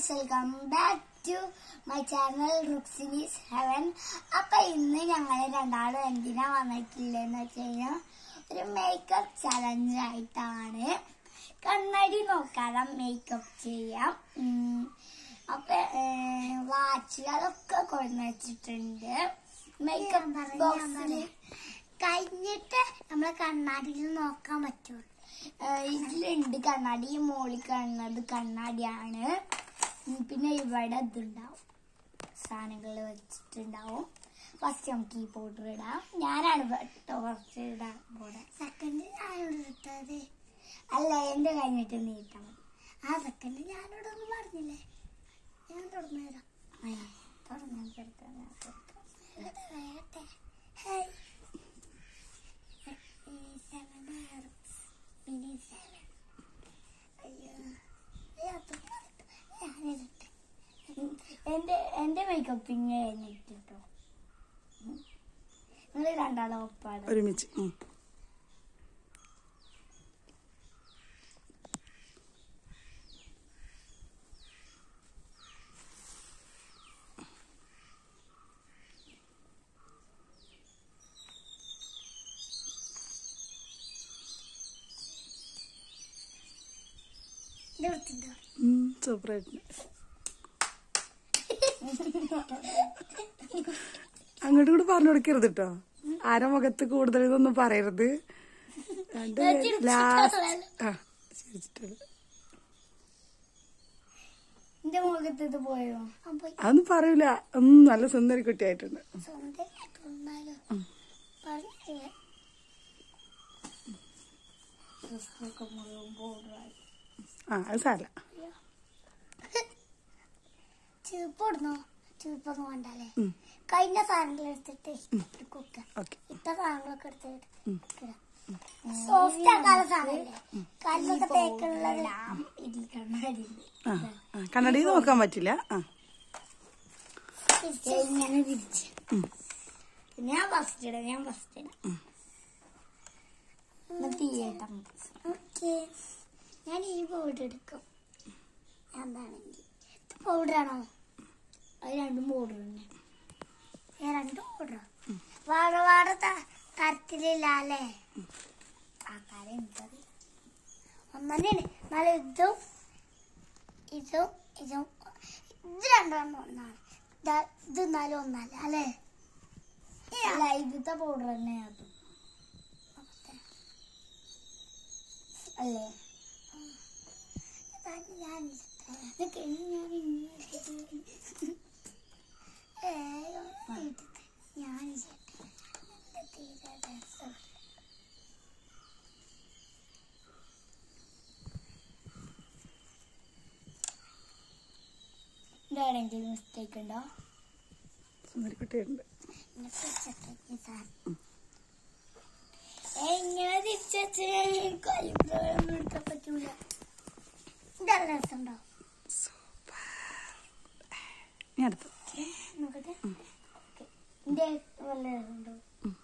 Welcome back to my channel റുക്സിനീസ് heaven അപ്പൊ ഇന്ന് ഞങ്ങൾ രണ്ടാളും എന്തിനാ വന്നിട്ടില്ലെന്ന് വെച്ച് കഴിഞ്ഞാൽ ഒരു മേക്കപ്പ് ചലഞ്ച് ആയിട്ടാണ് കണ്ണാടി നോക്കാതെ മേക്കപ്പ് ചെയ്യാം ഉം. അപ്പൊ വാച്ച് അതൊക്കെ കൊണ്ടു വെച്ചിട്ടുണ്ട് മേക്കപ്പ് ബോക്സിൽ കഴിഞ്ഞിട്ട് നമ്മളെ കണ്ണാടിയിൽ നോക്കാൻ പറ്റുള്ളൂ ഏഹ് ഇതിലുണ്ട് കണ്ണാടി ഈ മോളിൽ കാണുന്നത് കണ്ണാടിയാണ് ഉം പിന്നെ ഇവിടെ ഇതുണ്ടാവും സാധനങ്ങൾ വെച്ചിട്ടുണ്ടാവും ഫസ്റ്റ് നമുക്ക് ഈ പൗഡർ ഇടാം ഞാനാണ് കേട്ടോ ഫസ്റ്റ് ഇടാൻ കൂടെ സെക്കൻഡ് ഞാനോട് ഇട്ടത് അല്ല എന്റെ കഴിഞ്ഞിട്ട് നീ ഇട്ടാ മതി ആ സെക്കൻഡ് ഞാനോടൊന്നും പറഞ്ഞില്ലേ ഞാൻ തുറന്നു തരാം തുറന്നു തരാം വേട്ടെ hey seven herbs. Mini seven. അയ്യോ. അയ്യോ, അത് ഞാനിടട്ടെ. എന്റെ എന്റെ മേക്കപ്പിങ് കഴിഞ്ഞിട്ടോ നിങ്ങൾ രണ്ടാളും ഒപ്പാണ് ഒരുമിച്ച് ഉം. ഇത് വൃത്തിണ്ടോ ഉം, സൂപ്പറായിട്ടുണ്ട് അങ്ങോട്ടും കൂടെ പറഞ്ഞു കൊടുക്കരുത് കേട്ടോ ആരെ മുഖത്ത് കൂടുതൽ ഇതൊന്നും പറയരുത് രണ്ട് ലാസ്റ്റ് ആ ചിരിച്ചിട്ടുള്ളു എന്റെ മുഖത്ത് ഇത് പോയോ ആ പോയി അതൊന്നും പറയൂല ഉം, നല്ല സുന്ദരി കുട്ടിയായിട്ടുണ്ട് സ്വന്തമായിട്ട് വന്നാലോ പറഞ്ഞില്ലേ ഡ്രസ്സൊക്കെ മുഴുവൻ പൗഡറായി ആ അത് സാല ചീപ്പിടുന്നോ ചീപ്പൊന്നും വേണ്ടല്ലേ ഉം. കഴിഞ്ഞ സാധനങ്ങൾ എടുത്തിട്ട് കുക്ക ഓക്കെ ഇട്ട സാധനങ്ങളൊക്കെ എടുത്തിട്ട് സോഫ്റ്റ് ആക്കാനുള്ള സാധനല്ലേ കല്ലൊക്കെ തേക്കുള്ളത് ആ ആ കണ്ണടയിൽ നോക്കാൻ പറ്റില്ല ആ ഇങ്ങനെ തിരിച്ച് ഞാൻ ഫസ്റ്റ് ഇടാം ഞാൻ ഫസ്റ്റ് ഇടാം തീയട്ടം ഓക്കെ ഞാൻ ഈ പൗഡർ എടുക്കും എന്താണെങ്കിൽ പൗഡറാണോ അത് രണ്ടും പൗഡർ തന്നെ ഏ രണ്ടും പൗഡറോ വാട വാട തരത്തിലില്ല അല്ലേ ആ കാര്യം എനിക്കറിയില്ല ഒന്നന്നെയാണ് എന്നാലും ഇതും ഇതും ഇതും ഇത് രണ്ടെണ്ണം ഒന്നാണ് ദാ- ഇത് എന്നാലും ഒന്നല്ല അല്ലേ അല്ല ഇതിത്തെ പൗഡർ തന്നെ അത് അല്ലേ ഞാൻ ഇതൊക്കെ ഞാൻ ഞാൻ തീരെ രസം എവിടെയെങ്കിലും മിസ്റ്റേക്ക് ഉണ്ടോ സുന്ദരി കുട്ടിയുണ്ട് ഇങ്ങനെ തിരിച്ചിട്ടേക്ക് സാർ. ഏയ് ഇങ്ങനെ തിരിച്ചു കൊല്ലം എടുക്കാൻ പറ്റൂല ഇതല്ല രസമുണ്ടോ ഇനി അടുത്ത് നോക്കട്ടെ ഓക്കേ. ഇന്റെ വല്ല രസമുണ്ടോ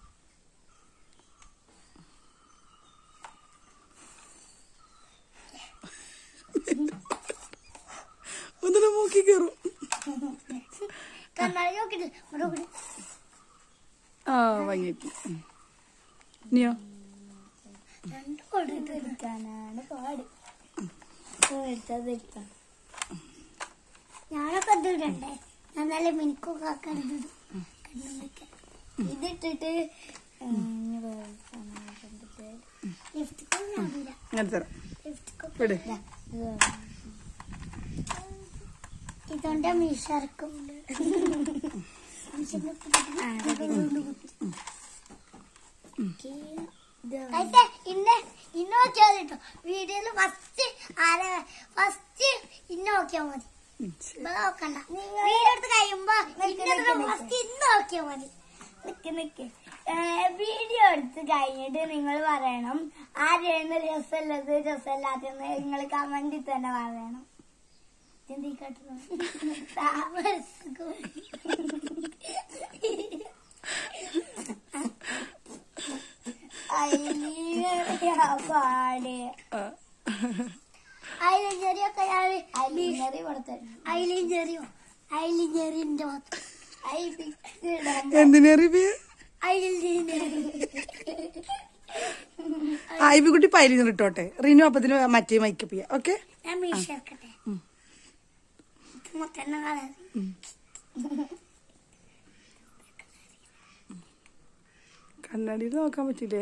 ഒന്നിനെ മൂക്കി കയറും കണ്ണാടി നോക്കിട്ട് നോക്കിട്ട് ആ വാങ്ങിയിട്ട് ഇനിയോ രണ്ട് കൊടുത്ത് എടുക്കാനാണ് പാട് എടുത്തത് എടുക്കാം ഞാനൊക്കെ ഇത് ഇടണ്ടേ ഞാൻ നല്ല മിനിക്കൊക്കെ ആക്കണത് ഇതിട്ടിട്ട് ലിഫ്റ്റിക്കും ഞാനില്ല അങ്ങനെ തരാം ലിഫ്റ്റിക്കും വിട് ഇതുകൊണ്ട് മീശർക്കും ഇന്ന ഇന്ന നോക്കിയാൽ കേട്ടോ വീഡിയോയില് ഫസ്റ്റ് ആരെ ഫസ്റ്റ് ഇന്ന നോക്കിയാൽ മതി ഉം, ശരി. ഇവിടെ നോക്കണ്ട വീഡിയോ എടുത്ത് കഴിയുമ്പോ ഫസ്റ്റ് ഇന്ന് നോക്കിയാൽ മതി നിക്ക് നിക്ക് വീഡിയോ എടുത്ത് കഴിഞ്ഞിട്ട് നിങ്ങൾ പറയണം ആരെയാണ് രസമുള്ളത് രസമില്ലാത്തതെന്ന് നിങ്ങൾ കമന്റിൽ തന്നെ പറയണം ഇതെന്തീ കാട്ടുന്നത്? താമസിക്കും. അയ്യോ, പാട് ആ. ഐലിഞ്ചെറിയൊക്കെ ഞാൻ ഐലിഞ്ചെറി കൊടുത്തു ഐലിഞ്ചെറിയോ ഐലിഞ്ചെറിന്റെ മാത്രം ഐ ബിഗ് ഇടാൻ എന്തിനേറി ബി ഐബി കുട്ടി പൈലിന്ന് ഇട്ടോട്ടെ റീനു അപ്പത്തിന് മറ്റേ മൈക്കപ്പ് ചെയ്യാം ഓക്കെ ഞാൻ മീശ എടുക്കട്ടെ ഇത് മൊത്തം കളർ കണ്ണാടിയിൽ നോക്കാൻ പറ്റില്ലേ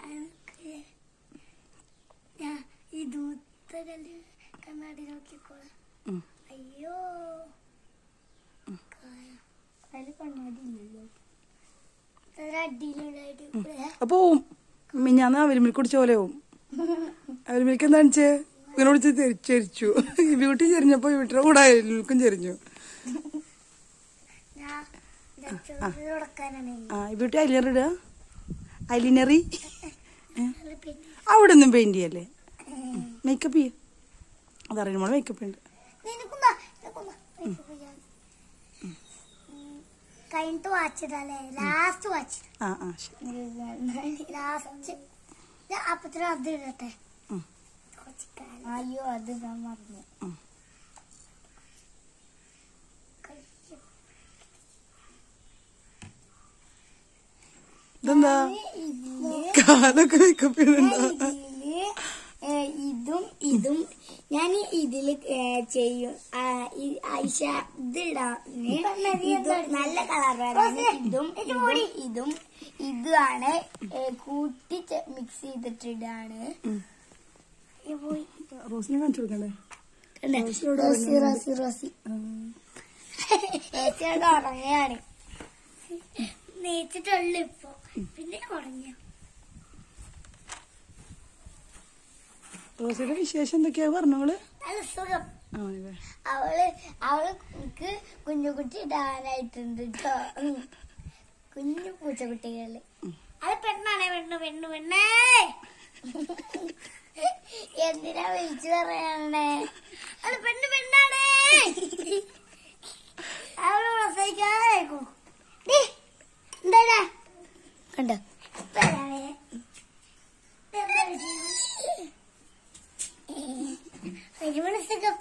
ഞാൻ ഈ ദൂത്തകല് കണ്ണാടി നോക്കിക്കോളാം ഉം. അയ്യോ അതില് കണ്ണാടി ഇല്ലല്ലോ അടിയിലുണ്ടായിട്ട് അപ്പൊ മിഞ്ഞാന്ന് അവരുമിൽ കുടിച്ച പോലെ പോവും അവരുമിൽക്ക് എന്താ വെച്ചേ ഇങ്ങനെ വിളിച്ച് ചെരിച്ചു ഈ ബ്യൂട്ടി ചെരിഞ്ഞപ്പോ വീട്ടിലെ കൂടെ അയൽക്കും ചെരിഞ്ഞു ഞാൻ ചെറുത് തുടക്കാനാണ് ആ ഈ ബ്യൂട്ടി ഐലിനർ ഇടുക ഐലിനറി അത് പിന്നെ അവിടെ ഒന്നും പെയിന്റ് ചെയ്യല്ലേ മേക്കപ്പ് ചെയ്യ അതറിയണം മോളെ മേക്കപ്പ് ഉണ്ട് നിനക്കുന്നാ നിനക്കുന്നാ മേക്കപ്പ് ചെയ്യാൻ കഴിഞ്ഞിട്ട് വാച്ചിട്ടല്ലേ ലാസ്റ്റ് വാച്ച് ആ ആ ശരി ലാസ്റ്റ് അപ്പത്തിന് അത് ഇടട്ടെ ഉം. അയ്യോ അത് ഞാൻ മറന്നു ഉം. ഇതെന്താ കാലൊക്കെ മേക്കപ്പ് ചെയ്യുന്നുണ്ടോ ഇതില് ഏ, ഇതും ഇതും ഞാൻ ഇതില് ഏ, ചെയ്യും ആ, ഈ ഐഷ ഇത് ഇടാന് ഇതും നല്ല കളർ വരാന് ഇതും ഇതും ഇതും ഇതുമാണ് ഏ, കൂട്ടി മിക്സ് ചെയ്തിട്ടിടാണ് ഏ, പോയി. റോസിനെ കാണിച്ചു കൊടുക്കണ്ടേ റോസി റോസി റോസി ആ. റോസി അവിടെ ഉറങ്ങുകയാണ് നീച്ചിട്ടുള്ളു ഇപ്പൊ പിന്നെ ഉറങ്ങിയ റോസിയുടെ വിശേഷം എന്തൊക്കെയാ പറഞ്ഞോള് നല്ല സുഖം ആ ഇതെ. അവള് അവള് എനിക്ക് കുഞ്ഞുകുട്ടി ഇടാനായിട്ടുണ്ട് കേട്ടോ കുഞ്ഞു പൂച്ചക്കുട്ടികള് അത് പെണ്ണാണേ പെണ്ണ് പെണ്ണ് പെണ്ണേ എന്തിനാ വിളിച്ചു പറയണേ അത് പെണ്ണ് പെണ്ണാണേ അവള് പ്രസവിക്കാതായിരിക്കും എന്താ കണ്ടോ മനസ്സിലാക്കാം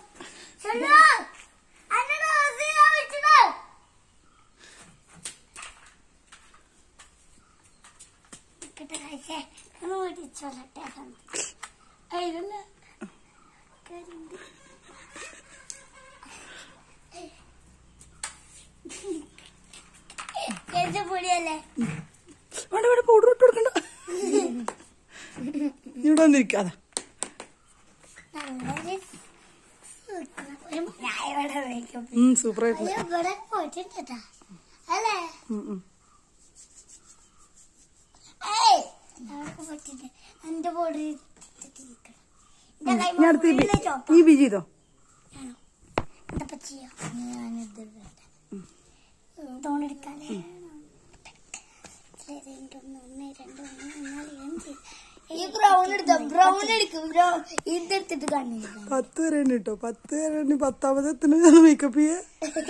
പൊടിയല്ലേ വേണ്ട വേണ്ട പൗഡർ ഇട്ട് കൊടുക്കണ്ട നീ ഇവിടെ വന്നിരിക്കാതെ നല്ലൊരു ഒരു ഞായവിടെ വയ്ക്കും സൂപ്പർ ആയിട്ടില്ല അയ്യോ ഇവിടെ പോയിട്ടുണ്ട് അല്ലേ ഉം, ഉം. ഏയ് അവിടെ പോയിട്ടുണ്ട് എന്റെ ബോഡി ഞാൻ അടുത്ത് ഈ ബി- ഈ ബി ചെയ്തോ എന്താ ചെയ്യാ ഞാനിത് തോണെടുക്കാല്ലേ ഈ ബ്രൗൺ എടുത്തോ ബ്രൗൺ എടുക്കും ബ്രൗൺ ഇതെടുത്തിട്ട് കണ്ണില്ല പത്ത് വരെ ഉണ്ട് കേട്ടോ പത്ത് വരെ ഉണ്ട് പത്താമത് എത്തുന്ന മേക്കപ്പ് ചെയ്യേ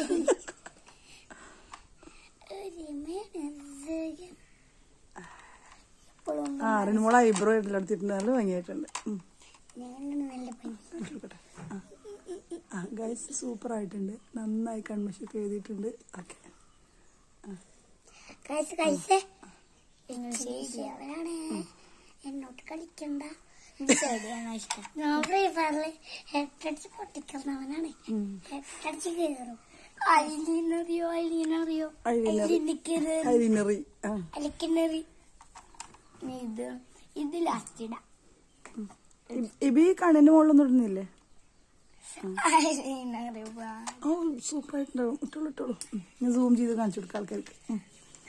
എപ്പോഴും ആ റിനുമോൾ ഐബ്രോ എല്ലാം എടുത്തിട്ടുണ്ട് നല്ല ഭംഗിയായിട്ടുണ്ട് ഉം. ഞാനാണ് നല്ല പനി കാണിച്ച് കൊടുക്കട്ടെ. ആ. ആ ഗൈസ് സൂപ്പർ ആയിട്ടുണ്ട് നന്നായി കൺമശൊക്കെ എഴുതിയിട്ടുണ്ട് ഓക്കെ കഴിച്ച് കഴിച്ച് അവനാണ് എന്നോട്ട് കളിക്കണ്ട ഞാൻ ഫ്രീ ഫയറില് ഹെഡടിച്ച് പൊട്ടിക്കുന്നവനാണ് ഹെഡടിച്ച് കയറും അലിനറിയോ അലിനറിയോ Eyeliner. അലിനിക്കത് ഐലിനറി ആ അലിക്കിണറി ഇത് ഇത് ലാസ്റ്റ് ഇടാം ഇ- ഇബി കണ്ണിന്റെ മുകളിലൊന്നും ഇടുന്നില്ലേ അലിനറി ഓ സൂപ്പർ ആയിട്ടുണ്ടാവും ഇട്ടോളൂ ഇട്ടോളൂ ഉം. ഞാൻ സൂം ചെയ്ത് കാണിച്ചു കൊടുക്കാം ആൾക്കാർക്ക് ഉം.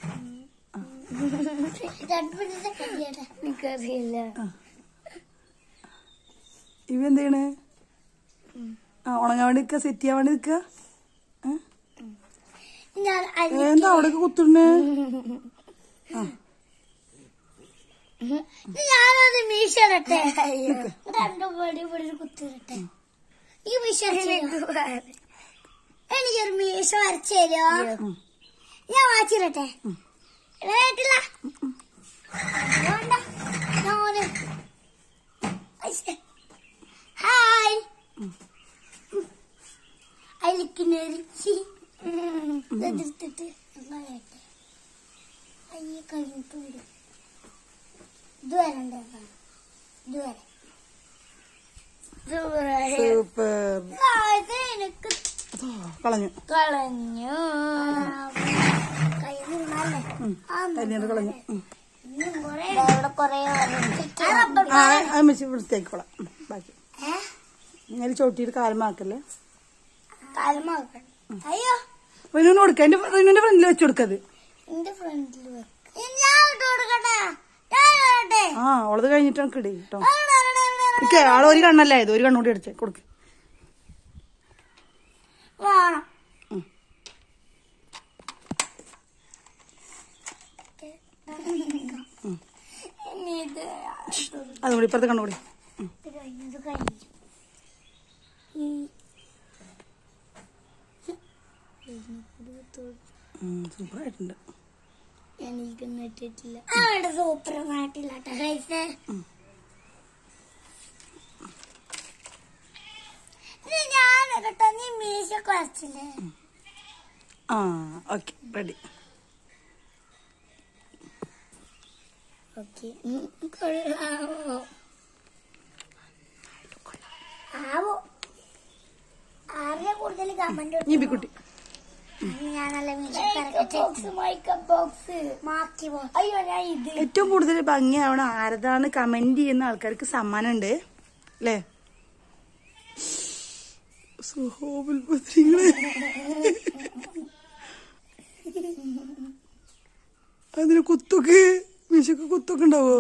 എനിക്കറിയില്ല ഇവ എന്ത് ചെയ്യണേ ആ ഉണങ്ങാൻ വേണ്ടി നിൽക്കുക സെറ്റ് ചെയ്യാൻ വേണ്ടി നിൽക്കുക ഞാൻ അലി എന്താ അവിടേക്ക് കുത്തിടണേ ഞാനൊരു മീശ ഇടട്ടെ രണ്ടു പൊടി പൊടി കുത്തിരട്ടെ ഈ മീശ എനിക്കൊരു മീശ വരച്ചു തരുമോ ഞാൻ വാച്ചിരട്ടെ കേട്ടില്ല വേണ്ട ഞാന് ഐശ്ശേ. ഹായ് അതിലേക്ക് നെരിച്ച് എതിർത്തിട്ട് കളയട്ടെ അയ്യ കഴിഞ്ഞിട്ടുണ്ട് ഇത് വരണ്ടേ ഇതുവരെ ഇതുവരെ സൂപ്പർ ഇത് എനിക്ക് കളഞ്ഞു കളഞ്ഞു കൈ നിന്നല്ലേ ഉം. കല്യാണം കളഞ്ഞു ഉം. ഇവിടെ കൊറേ ആ അത് വെച്ച് വൃത്തിയാക്കിക്കോളാം ഉം, ബാക്കി ഇങ്ങനെ ചോട്ടിയിട്ട് കാലമാക്കല്ലേ കാലമാക്കണം അയ്യോ റിനുവിന് കൊടുക്ക എന്റെ റിനുവിന്റെ ഫ്രണ്ടിൽ വെച്ച് കൊടുക്കത് എന്റെ ഫ്രണ്ടിൽ വെക്ക ഞാൻ ഇട്ട് കൊടുക്കട്ടെ ഞാൻ ഇടട്ടെ. ആ ഓളത് കഴിഞ്ഞിട്ട് നമുക്ക് ഇടേ കേട്ടോ ആ, ഇട, ഇട, ഇട, ഇട. ഓക്കെ ആള് ഒരു കണ്ണല്ലേ ഇത് ഒരു കണ്ണൂടി അടിച്ചേ കൊടുക്ക് വേണം ഉം. ഇനി ഇത് അതും കൂടി ഇപ്പുറത്തെ കണ്ണുകൂടി ഇത് കഴിഞ്ഞു ഇത് കഴിഞ്ഞു ഈ സൂപ്പർ ആയിട്ടുണ്ട് എനിക്കൊന്നും ഇട്ടിട്ടില്ല അവിടെ സൂപ്പറായിട്ടില്ല കേട്ടോ ഉം. ഇത് ഞാൻ കേട്ടോ നീ മീശ കുറച്ചില്ലേ ആ ഓക്കെ റെഡി ഓക്കെ കൊള്ളാവോ ആവോ ആരുടെ കൂടുതൽ കമന്റ് നീബിക്കുട്ടി ഞാനല്ല ബോക്സ് മാറ്റി അയ്യോ ഞാൻ ഇത് ഏറ്റവും കൂടുതൽ ഭംഗിയാവണ ആരതാണ് കമന്റ് ചെയ്യുന്ന ആൾക്കാർക്ക് സമ്മാനം ഉണ്ട് അല്ലേ സുഹോബുൽ ബദ്രികളെ അതിന് കുത്തൊക്കെ മീശക്ക് കുത്തൊക്കെ ഉണ്ടാവോ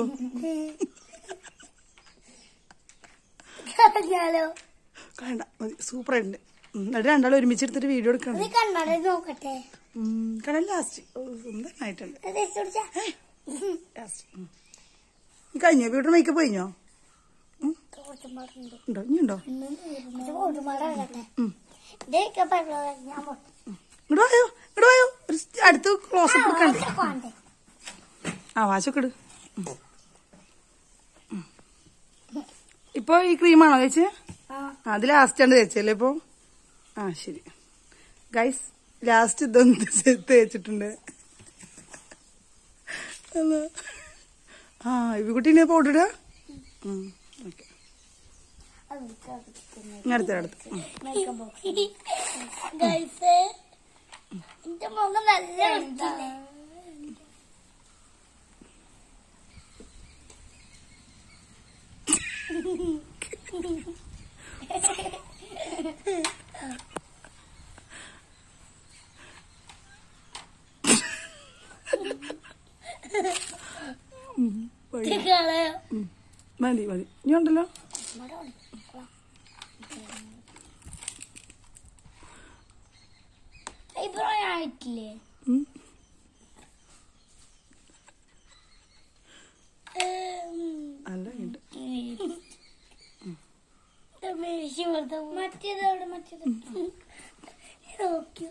കളഞ്ഞാലോ കണ്ട മതി സൂപ്പർ ആയിട്ടുണ്ട് ഉം, എന്നിട്ട് രണ്ടാളും ഒരുമിച്ചെടുത്തിട്ട് വീഡിയോ എടുക്കണം ഇത് കണ്ണട നോക്കട്ടെ കടൽ ലാസ്റ്റ് സുന്ദരനായിട്ടുണ്ട് ഇത് ഇട്ട് കൊടുത്താ? ലാസ്റ്റ് കഴിഞ്ഞോ വീട്ടിൽ മേക്കപ്പ് കഴിഞ്ഞോ തോട്ടുമാടുണ്ട്. ഉണ്ടോ ഇനി ഉണ്ടോ ഇത് തോട്ടുമാടാകട്ടെ. ഉം. ഇതൊക്കെ പറഞ്ഞത് ഞാൻ പൊട്ടി. ഇങ്ങോട്ട് വായോ ഇങ്ങോട്ട് വായോ ഒരു സ്റ്റ് അടുത്ത് ക്ലോസ് അപ്പ് എടുക്കണ്ടേ ഇതൊക്കെ വേണ്ടേ? ആ വാശൊക്കെ ഇട് ഉം. ഉം. ഇപ്പൊ ഈ ക്രീമാണോ തേച്ച് ആ. അത് ലാസ്റ്റ് ആണ് തേച്ചല്ലേ ഇപ്പൊ ആ ശരി ഗൈസ് ലാസ്റ്റ് ഇതൊന്ന് തേ- തേച്ചിട്ടുണ്ട് അല്ല. ആ ഇവിക്കുട്ടീനെ പൗഡർ ഇടുക ഓക്കെ അത് ഇതൊക്കെ എടുക്കുന്നു. അടുത്ത അടുത്ത് ഉം. Makeup box. Guys, എന്റെ മുഖം നല്ല വൃത്തിയില്ലേ? വഴി. ഇത് കളയോ? ഉം. മതി മതി ഇനി ഉണ്ടല്ലോ ഇവിടെ ഉണ്ട്. ഇപ്പൊ ഞാൻ ആയിട്ടില്ലേ ഉം. നല്ല ഉണ്ട് മറ്റേതവിടെ മറ്റേത് നോക്കൂ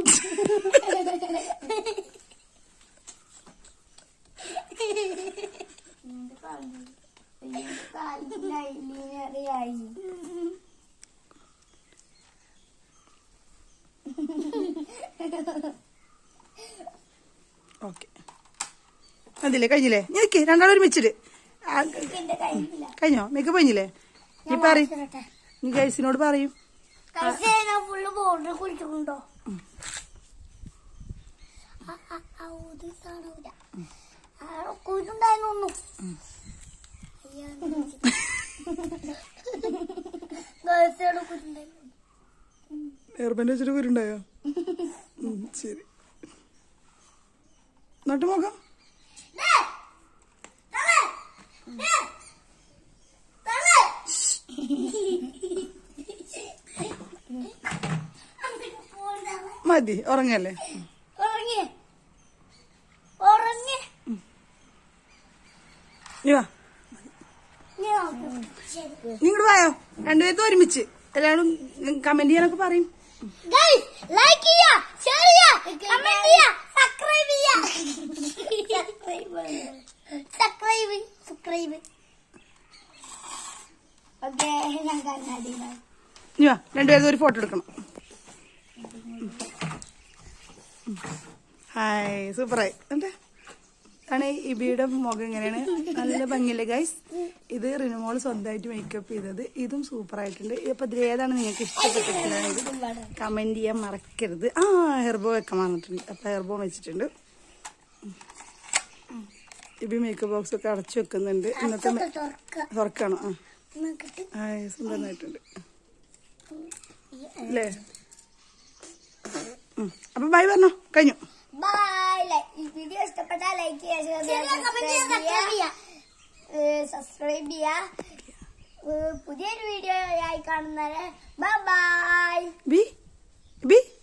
അറിയായി ഓക്കെ അതില്ലേ കഴിഞ്ഞില്ലേ ഞെക്ക് രണ്ടാളും ഒരുമിച്ചിട്ട് ആ, എന്റെ കയ്യിലില്ല കഴിഞ്ഞോ മേക്കപ്പ് കഴിഞ്ഞില്ലേ നീ പറയും തരട്ടെ നീ ഗൈസിനോട് പറയും കഴിച്ച് ഞാൻ ഫുള്ള് ബോർഡർ കുളിച്ചിട്ടുണ്ടോ കുരുണ്ടായിരുന്നു ഗേൾസോട് കുരുണ്ടായിരുന്നു എയർബൻഡ് വെച്ചിട്ട് വരുണ്ടായോ ശരി നട്ടു നോക്കാം മതി ഉറങ്ങല്ലേ ഉറങ്ങി ഉറങ്ങി നീ വാ നീ നോക്കൂ ശരി നീ ഇങ്ങോട്ട് വായോ രണ്ടുപേർക്കും ഒരുമിച്ച് എല്ലാവരും കമന്റ് ചെയ്യാനൊക്കെ പറയും ഗൈസ് ലൈക്ക് ചെയ്യാ ഷെയർ ചെയ്യാ കമന്റ് ചെയ്യാ സബ്സ്ക്രൈബ് ചെയ്യാ സബ്സ്ക്രൈബ് സബ്സ്ക്രൈബ് ഓക്കേ ഞാൻ കണ്ണാടി നീ വാ രണ്ടുപേർക്കും ഒരു ഫോട്ടോ എടുക്കണം ഹായ് സൂപ്പറായി എന്നിട്ട് ആണ് ഇബിയുടെ മുഖം ഇങ്ങനെയാണ് നല്ല ഭംഗിയില്ലേ ഗൈസ് ഇത് റിനുമോൾ സ്വന്തമായിട്ട് മേക്കപ്പ് ചെയ്തത് ഇതും സൂപ്പർ ആയിട്ടുണ്ട് ഇപ്പൊ ഇതിൽ ഏതാണ് നിങ്ങൾക്ക് ഇഷ്ടപ്പെട്ടിട്ടുള്ളത് കമന്റ് ചെയ്യാൻ മറക്കരുത് ആ ഹെർബോ വെക്കാൻ വന്നിട്ടുണ്ട് അപ്പൊ ഹെർബോ വെച്ചിട്ടുണ്ട് ഇബി മേക്കപ്പ് ബോക്സ് ഒക്കെ അടച്ചു വെക്കുന്നുണ്ട് ഇന്നത്തെ മേ- തുറക്ക തുറക്കാണോ ആ നോക്കട്ടെ ഹായ് സുന്ദരനായിട്ടുണ്ട് അല്ലേ ഉം. അപ്പൊ ബൈ പറഞ്ഞോ കഴിഞ്ഞു ബൈ ഈ വീഡിയോ ഇഷ്ടപ്പെട്ടാൽ ലൈക്ക് ചെയ്യുക സബ്സ്ക്രൈബ് ചെയ്യുക ഏഹ് പുതിയൊരു വീഡിയോ ആയി കാണുന്നവരെ ബൈ ബൈ ബി ബി